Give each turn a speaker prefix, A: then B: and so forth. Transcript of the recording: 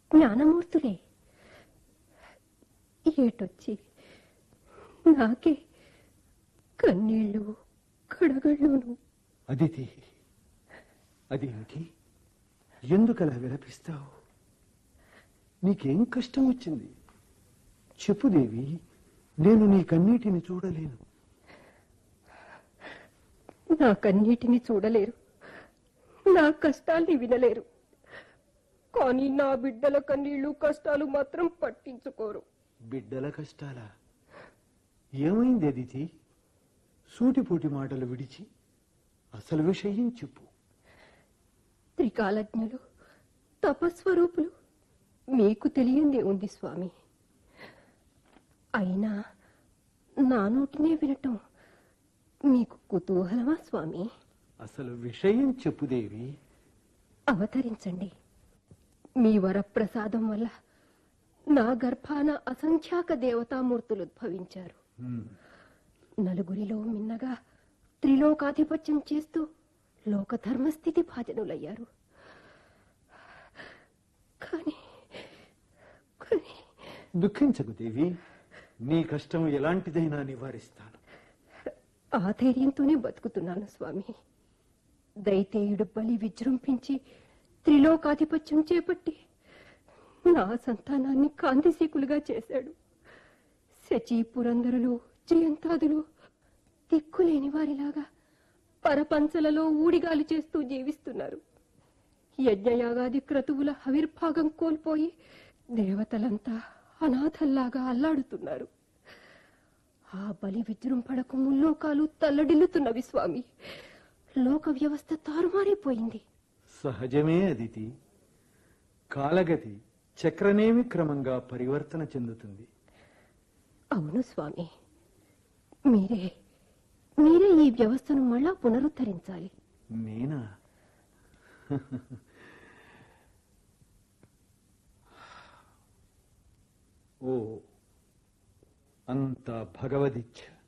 A: జ్ఞానమూర్తులే ఏటొచ్చి నాకే కన్నీళ్ళు కడగళ్ళును
B: అదితి అదేమిటి ఎందుకలా విలపిస్తావు నీకేం కష్టం వచ్చింది చెప్పు దేవి నేను నీ కన్నీటిని చూడలేను
A: నా కన్నీటిని చూడలేరు నా కష్టాల్ని వినలేరు కానీ నా బిడ్డల కన్నీళ్లు కష్టాలు మాత్రం పట్టించుకోరు
B: బిడ్డల కష్టాలా ఏమైంది అదితి సూటిపోటి మాటలు విడిచి అసలు విషయం చెప్పు
A: త్రికాలజ్ఞులు తపస్వరూపులు మీకు తెలియందే ఉంది స్వామి అయినా నా నోటినే వినటం మీకు కుతూహలమా స్వామి
B: అసలు విషయం చెప్పు దేవి
A: అవతరించండి మీ వరప్రసాదం వల్ల నా గర్భాన అసంఖ్యాక దేవతామూర్తులు ఉద్భవించారు
B: హ్మ్.
A: నలుగురిలో మిన్నగా త్రిలోకాధిపత్యం చేస్తూ లోక ధర్మస్థితి భాజనులయ్యారు కానీ కానీ
B: దుఃఖించకు దేవి నీ కష్టం ఎలాంటిదైనా నివారిస్తాను
A: ఆ ధైర్యంతోనే బతుకుతున్నాను స్వామి దైతేయుడు బలి విజృంభించి త్రిలోకాధిపత్యం చేపట్టి నా సంతానాన్ని కాంతిశీకులుగా చేశాడు శచీ పురంధరులు జయంతాదులు దిక్కులేని వారిలాగా పరపంచలలో ఊడిగాలి చేస్తూ జీవిస్తున్నారు యజ్ఞయాగాది క్రతువుల హవిర్భాగం కోల్పోయి దేవతలంతా అనాథల్లాగా అల్లాడుతున్నారు ఆ బలి విజృంభణకు ముల్లోకాలు తల్లడిల్లుతున్నవి స్వామి లోక వ్యవస్థ తారుమారైపోయింది
B: సహజమే అదితి కాలగతి చక్రనేమి క్రమంగా పరివర్తన చెందుతుంది
A: అవును స్వామి మీరే మీరే ఈ వ్యవస్థను మళ్ళా పునరుద్ధరించాలి
B: నేనా ఓ అంత భగవదిచ్ఛ